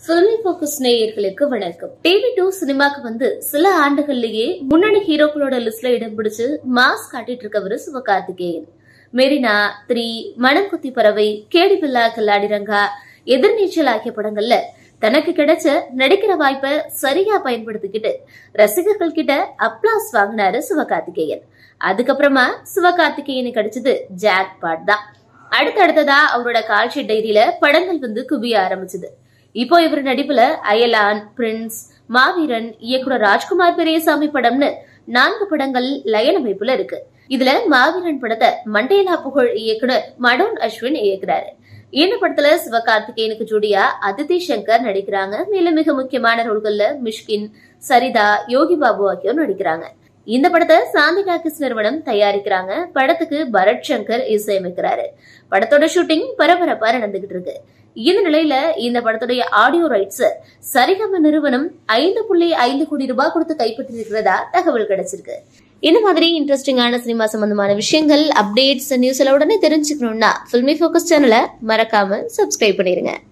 பிலிமி focus நேயர்களுக்கு வணக்கம் TV two சினிமாக்கு வந்து சில ஆண்டுகள்லயே முன்னணி ஹீரோக்களோட லிஸ்ட்ல இடம் பிடிச்சு மாஸ் காட்டிட்டு இருக்கவரு சிவகார்த்திகேயன் மெரினா த்ரீ மனம் குத்தி பறவை கேடி பில்லா கல்லாடிரங்கா எதிர்நீச்சல் ஆகிய படங்கள்ல தனக்கு கிடைச்ச நடிக்கிற வாய்ப்பை சரியா பயன்படுத்திக்கிட்டு ரசிகர்கள் கிட்ட அப்ளாஸ் வாங்கினாரு சிவகார்த்திகேயன் அதுக்கப்புறமா சிவகார்த்திகேயனுக்கு கிடைச்சது ஜாக் பாட் தான் அடுத்தடுத்ததா அவரோட கால்ஷீட் டைரியில படங்கள் வந்து குவிய ஆரம்பிச்சது இப்போ இவர் நடிப்புல அயலான் பிரின்ஸ் மாவீரன் இயக்குனர் ராஜ்குமார் பெரியசாமி படம்னு நான்கு படங்கள் லயன் அமைப்புல இருக்கு இதுல மாவீரன் படத்தை மண்டேலா புகழ் இயக்குனர் மடோன் அஸ்வின் இயக்குறாரு இந்த படத்துல சிவகார்த்திகேயனுக்கு ஜோடியா அதிதி சங்கர் நடிக்கிறாங்க மேலும் மிக முக்கியமான ரோல்கள்ல மிஷ்கின் சரிதா யோகி பாபு ஆகியோர் நடிக்கிறாங்க இந்த படத்தை சாந்தி டாக்கிஸ் நிறுவனம் தயாரிக்கிறாங்க படத்துக்கு பரத் சங்கர் இசையமைக்கிறாரு படத்தோட ஷூட்டிங் பரபரப்பா நடந்துகிட்டு இருக்கு இந்த நிலையில இந்த படத்துடைய ஆடியோ ரைட்ஸ் சரிகம நிறுவனம் ஐந்து புள்ளி ஐந்து கோடி ரூபாய் கொடுத்து கைப்பற்றிருக்கிறதா தகவல் கிடைச்சிருக்கு இந்த மாதிரி இன்ட்ரெஸ்டிங்கான சினிமா சம்பந்தமான விஷயங்கள் அப்டேட்ஸ் நியூஸ் எல்லாம் உடனே தெரிஞ்சுக்கணும்னா ஃபில்மி ஃபோக்கஸ் சேனலை மறக்காம சப்ஸ்கிரைப் பண்ணிருங்க